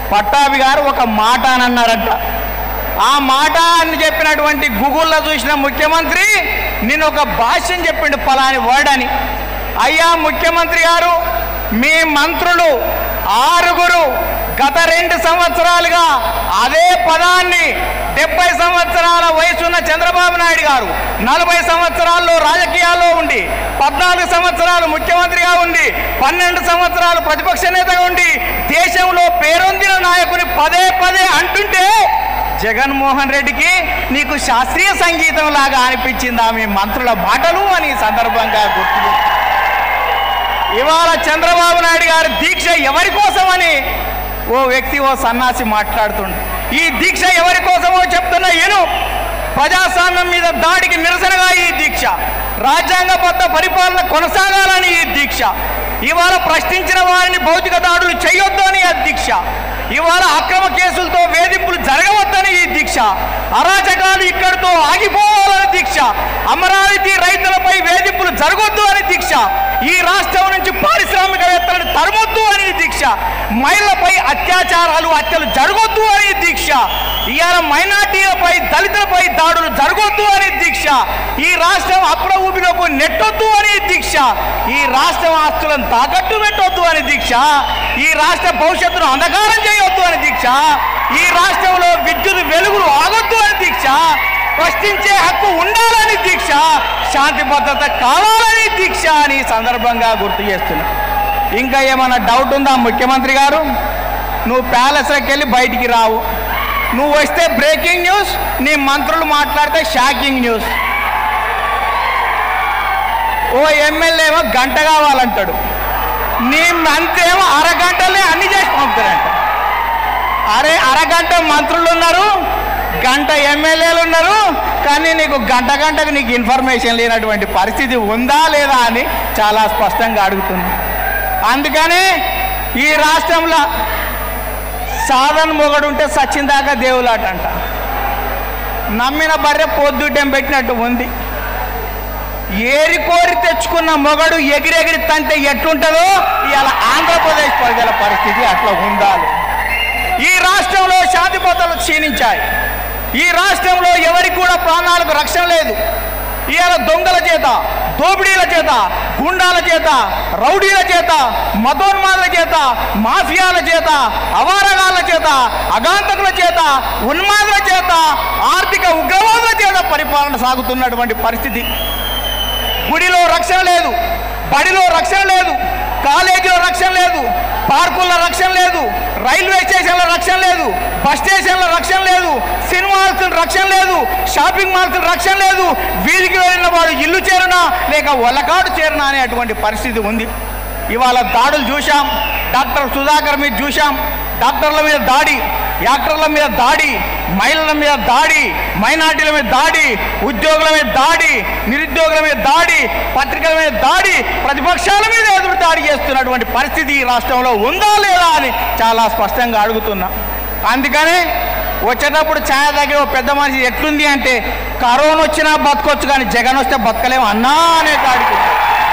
పట్టాభి గారు ఒక మాట అని అన్నారట ఆ మాట అని చెప్పినటువంటి గూగుల్లో చూసిన ముఖ్యమంత్రి నేను ఒక భాష్యం చెప్పిండు పలాని వర్డ్ అని అయ్యా ముఖ్యమంత్రి గారు మీ మంత్రులు ఆరుగురు గత రెండు సంవత్సరాలుగా అదే పదాన్ని డెబ్బై సంవత్సరాల వయసున్న చంద్రబాబు నాయుడు గారు నలభై సంవత్సరాల్లో రాజకీయాల్లో ఉండి పద్నాలుగు సంవత్సరాలు ముఖ్యమంత్రిగా ఉండి పన్నెండు సంవత్సరాలు ప్రతిపక్ష నేతగా ఉండి దేశంలో పేరొందిన నాయకుని పదే పదే అంటుంటే జగన్మోహన్ రెడ్డికి నీకు శాస్త్రీయ సంగీతం లాగా అనిపించిందా మీ మంత్రుల మాటలు అని ఈ సందర్భంగా గుర్తు చేస్తున్నాను. ఇవాళ చంద్రబాబు నాయుడు గారి దీక్ష ఎవరి కోసమని ఓ వ్యక్తి ఓ సన్నాసి మాట్లాడుతుండు ఈ దీక్ష ఎవరి కోసమో చెప్తున్నా ఏను ప్రజాస్వామ్యం మీద దాడికి నిరసనగా ఈ దీక్ష రాజ్యాంగబద్ధ పరిపాలన కొనసాగాలని ఈ దీక్ష ఇవాళ ప్రశ్నించిన వారిని భౌతిక దాడులు చేయొద్దు అని ఈ దీక్ష ఇవాళ అక్రమ కేసులతో వేధింపులు జరగవద్దని ఈ దీక్ష అరాచకాలు ఇక్కడితో ఆగిపోవాలని దీక్ష అమరావతి రైతులపై వేధింపులు జరగొద్దు అని దీక్ష ఈ రాష్ట్రం నుంచి పారిశ్రామికవేత్తలను తరమొద్దు అని దీక్ష మహిళలపై అత్యాచారాలు హత్యలు జరగొద్దు అని దీక్ష ఇవాళ మైనార్టీలపై దళితులపై దాడులు జరగొద్దు అని దీక్ష ఈ రాష్ట్రం అప్పుడ ఊపిలోకి నెట్టొద్దు అని దీక్ష ఈ రాష్ట్రం ఆస్తులను తాకట్టు పెట్టొద్దు అని దీక్ష ఈ రాష్ట్ర భవిష్యత్తును అంధకారం చేయొద్దు అని దీక్ష ఈ రాష్ట్రంలో విద్యుత్ వెలుగులు ఆగొద్దు అని దీక్ష ప్రశ్నించే హక్కు ఉండాలని దీక్ష శాంతి భద్రత కావాలని దీక్ష అని ఈ సందర్భంగా గుర్తు చేస్తున్నా ఇంకా ఏమైనా డౌట్ ఉందా ముఖ్యమంత్రి గారు నువ్వు ప్యాలెస్లోకి వెళ్ళి బయటికి రావు నువ్వు వస్తే బ్రేకింగ్ న్యూస్ నీ మంత్రులు మాట్లాడితే షాకింగ్ న్యూస్ ఓ ఎమ్మెల్యే ఏమో గంట కావాలంటాడు నీ మంత్రేమో అరగంటలే అన్ని చేసి పంపుతారంట అరే అరగంట మంత్రులు ఉన్నారు గంట ఎమ్మెల్యేలు ఉన్నారు కానీ నీకు గంట గంటకు నీకు ఇన్ఫర్మేషన్ లేనటువంటి పరిస్థితి ఉందా లేదా అని చాలా స్పష్టంగా అడుగుతుంది అందుకనే ఈ రాష్ట్రంలో సాధన మొగడు ఉంటే సచ్చిన దాకా దేవులాట అంట నమ్మిన బర్రె పొద్దుటం పెట్టినట్టు ఉంది ఏరి కోరి తెచ్చుకున్న మొగడు ఎగిరెగిరి తంటే ఎట్లుంటుందో ఇవాళ ఆంధ్రప్రదేశ్ ప్రజల పరిస్థితి అట్లా ఉండాలి ఈ రాష్ట్రంలో శాంతి భద్రతలు క్షీణించాయి ఈ రాష్ట్రంలో ఎవరికి కూడా ప్రాణాలకు రక్షణ లేదు ఇవాళ దొంగల చేత దోపిడీల చేత గుండాల చేత రౌడీల చేత మతోన్మాదుల చేత మాఫియాల చేత అవారగాళ్ళ చేత అగాంతకుల చేత ఉన్మాదుల చేత ఆర్థిక ఉగ్రవాదుల చేత పరిపాలన సాగుతున్నటువంటి పరిస్థితి గుడిలో రక్షణ లేదు బడిలో రక్షణ లేదు కాలేజీలో రక్షణ లేదు పార్కుల్లో రక్షణ లేదు రైల్వే స్టేషన్లో రక్షణ లేదు బస్ స్టేషన్లో రక్షణ లేదు సినిమా హాల్స్ రక్షణ లేదు షాపింగ్ మాల్స్ రక్షణ లేదు వీధికి వెళ్ళిన వాడు ఇల్లు చేరునా లేక ఒలకాడు చేరునా అనేటువంటి పరిస్థితి ఉంది ఇవాళ దాడులు చూశాం డాక్టర్ సుధాకర్ మీద చూశాం డాక్టర్ల మీద దాడి యాక్టర్ల మీద దాడి మహిళల మీద దాడి మైనార్టీల మీద దాడి ఉద్యోగుల మీద దాడి నిరుద్యోగుల మీద దాడి పత్రికల మీద దాడి ప్రతిపక్షాల మీద ఎదురు దాడి చేస్తున్నటువంటి పరిస్థితి ఈ రాష్ట్రంలో ఉందా లేదా అని చాలా స్పష్టంగా అడుగుతున్నా అందుకనే వచ్చేటప్పుడు ఛాయ దగ్గర ఓ పెద్ద మనిషి ఎట్లుంది అంటే కరోనా వచ్చినా బతకొచ్చు కానీ జగన్ వస్తే బతకలేము అన్నా అనే అడుగుతుంది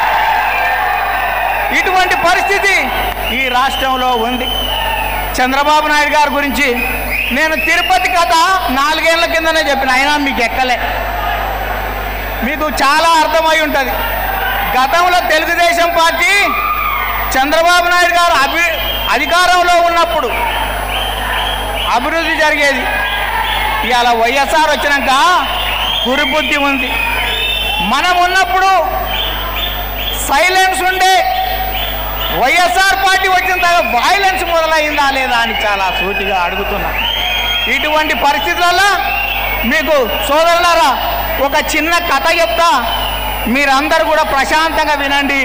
ఇటువంటి పరిస్థితి ఈ రాష్ట్రంలో ఉంది చంద్రబాబు నాయుడు గారి గురించి నేను తిరుపతి కథ నాలుగేళ్ల కిందనే చెప్పిన అయినా మీకు ఎక్కలే మీకు చాలా అర్థమై ఉంటుంది గతంలో తెలుగుదేశం పార్టీ చంద్రబాబు నాయుడు గారు అభి అధికారంలో ఉన్నప్పుడు అభివృద్ధి జరిగేది ఇవాళ వైఎస్ఆర్ వచ్చినాక గురుబుద్ధి ఉంది మనం ఉన్నప్పుడు సైలెన్స్ ఉండే వైఎస్ఆర్ పార్టీ వచ్చిన తర్వాత వైలెన్స్ మొదలైందా లేదా అని చాలా సూటిగా అడుగుతున్నా ఇటువంటి పరిస్థితులలో మీకు సోదరులారా ఒక చిన్న కథ చెప్తా మీరందరూ కూడా ప్రశాంతంగా వినండి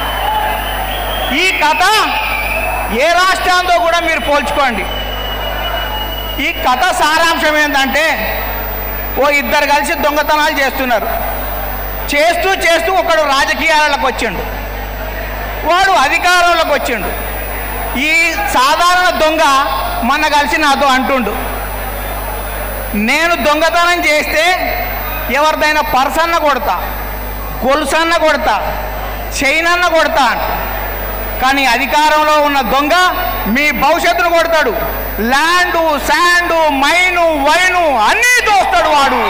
ఈ కథ ఏ రాష్ట్రాంతో కూడా మీరు పోల్చుకోండి ఈ కథ సారాంశం ఏంటంటే ఓ ఇద్దరు కలిసి దొంగతనాలు చేస్తున్నారు చేస్తూ చేస్తూ ఒకడు రాజకీయాలకు వచ్చిండు వాడు అధికారంలోకి వచ్చిండు ఈ సాధారణ దొంగ మొన్న కలిసి నాతో అంటుండు నేను దొంగతనం చేస్తే ఎవరిదైనా పర్సన్న కొడతా గొలుసన్న కొడతా చైనన్న కొడతా అంట కానీ అధికారంలో ఉన్న దొంగ మీ భవిష్యత్తును కొడతాడు ల్యాండు శాండు మైను వైను అన్నీ దోస్తాడు వాడు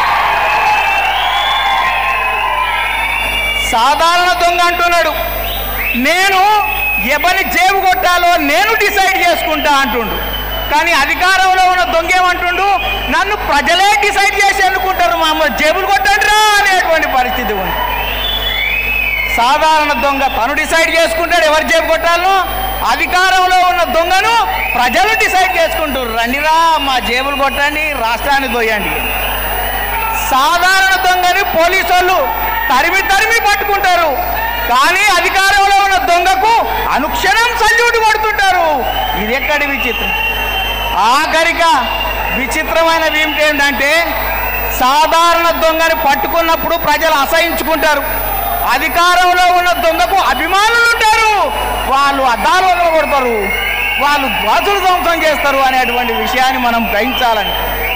సాధారణ దొంగ అంటున్నాడు నేను ఎవరి జేబు కొట్టాలో నేను డిసైడ్ చేసుకుంటా అంటుండు కానీ అధికారంలో ఉన్న దొంగ ఏమంటుండు నన్ను ప్రజలే డిసైడ్ చేసి అనుకుంటారు మా అమ్మ జేబులు కొట్టండిరా అనేటువంటి పరిస్థితి ఉంది సాధారణ దొంగ తను డిసైడ్ చేసుకుంటాడు ఎవరి జేబు కొట్టాలో అధికారంలో ఉన్న దొంగను ప్రజలు డిసైడ్ చేసుకుంటారు రండిరా మా జేబులు కొట్టండి రాష్ట్రాన్ని దొయ్యండి సాధారణ దొంగని పోలీసు వాళ్ళు తరిమి తరిమి పట్టుకుంటారు కానీ అధికారంలో ఉన్న దొంగకు అనుక్షణం సల్యూట్ కొడుతుంటారు ఇది ఎక్కడి విచిత్రం ఆఖరిగా విచిత్రమైన ఏమిటంటే సాధారణ దొంగని పట్టుకున్నప్పుడు ప్రజలు అసహించుకుంటారు అధికారంలో ఉన్న దొంగకు అభిమానులు ఉంటారు వాళ్ళు అద్దాలు వదలగొడతారు వాళ్ళు బస్సులు ధ్వంసం చేస్తారు అనేటువంటి విషయాన్ని మనం గ్రహించాలని